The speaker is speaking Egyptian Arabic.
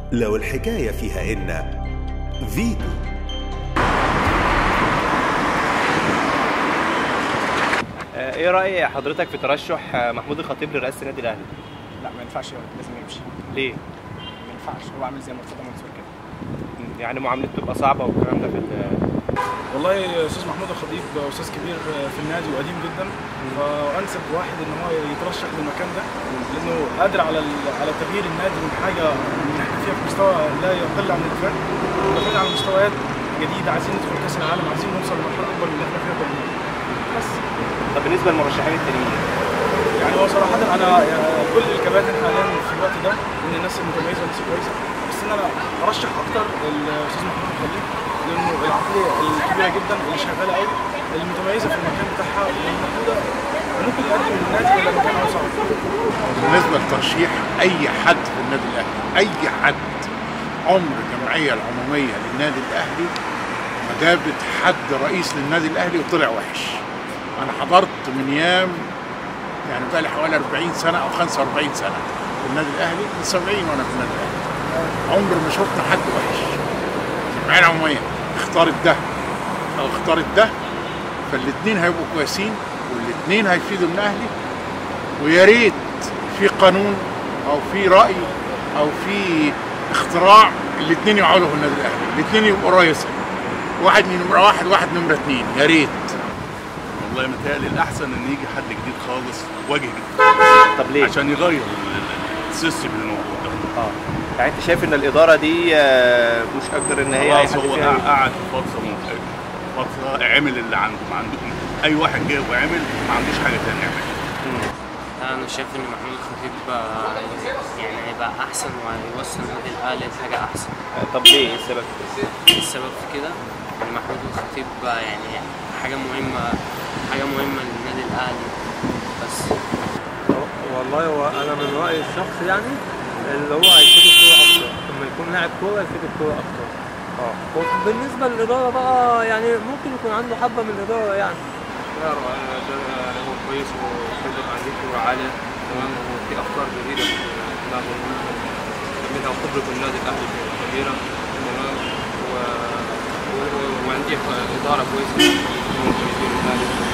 لو الحكاية فيها إن فيتو آه، ايه راي حضرتك في ترشح آه، محمود الخطيب لرئاسه النادي الاهلي لا ما ينفعش لازم يمشي ليه ما ينفعش هو عامل زي مرتضى منصور كده يعني معاملته تبقى صعبه والكلام ده في ال- والله استاذ محمود الخطيب استاذ كبير في النادي وقديم جدا وانسب واحد ان هو يترشح للمكان ده لانه قادر على ال- على تغيير النادي من حاجه من احنا فيها في مستوى لا يقل عن الفرق داخلين على مستويات جديده عايزين ندخل كاس العالم عايزين نوصل لمرحله اكبر من اللي احنا فيها كلنا بس طب بالنسبه للمرشحين التانيين يعني هو صراحة أنا يعني كل الكباتن حاليا في الوقت ده من الناس المتميزة والناس الكويسة بس إن أنا أرشح أكتر الأستاذ محمود الخليل لأنه العقلية الكبيرة جدا اللي شغالة قوي المتميزة في المكان بتاعها والموجودة ممكن يقدم النادي إلى مكان أوسع بالنسبه لترشيح اي حد في النادي الاهلي اي حد عمر الجمعيه العموميه للنادي الاهلي ما جابت حد رئيس للنادي الاهلي وطلع وحش انا حضرت من ايام يعني بقى لي حوالي 40 سنه او 45 سنه في النادي الاهلي من 70 وانا في النادي الاهلي عمر ما شفنا حد وحش الجمعيه العموميه اختارت ده او اختارت ده فالاثنين هيبقوا كويسين والاثنين هيفيدوا الاهلي ويا ريت في قانون او في راي او في اختراع الاثنين يقعدوا في النادي الاهلي الاثنين يبقوا رئيسا واحد نمره واحد واحد نمره اثنين يا ريت والله متهيألي الأحسن إن يجي حد جديد خالص وجه جديد طب ليه عشان يغير ال- ال- السيستم اللي موجود ده اه يعني انت شايف ان الاداره دي آه، مش اقدر ان هي أي خلاص حد هو فيها قع- قعد فترة مت- فترة عمل اللي عنده ما عنده أي واحد جه وعمل ما عندوش حاجة تانية يعملها انا شايف ان محمود الخطيب آه، يعني هيبقى احسن وهيوصل النادي الاهلي لحاجه احسن آه، طب ليه ايه السبب السبب في كده ان محمود الخطيب آه، يعني حاجه مهمه حاجه مهمه للنادي الاهلي بس والله هو انا من رايي الشخصي يعني اللي هو هيفيد الكوره اكتر لما يكون لاعب كوره يفيد الكوره اكتر اه وبالنسبه للاداره بقى يعني ممكن يكون عنده حبه من الاداره يعني لا ده هو كويس وخبرة عندي كورة عالية تمام وفي أفكار جديدة في دماغه منها خبرة النادي الأهلي كبيرة تمام و... و... وعندي إدارة كويسة هو كبير النادي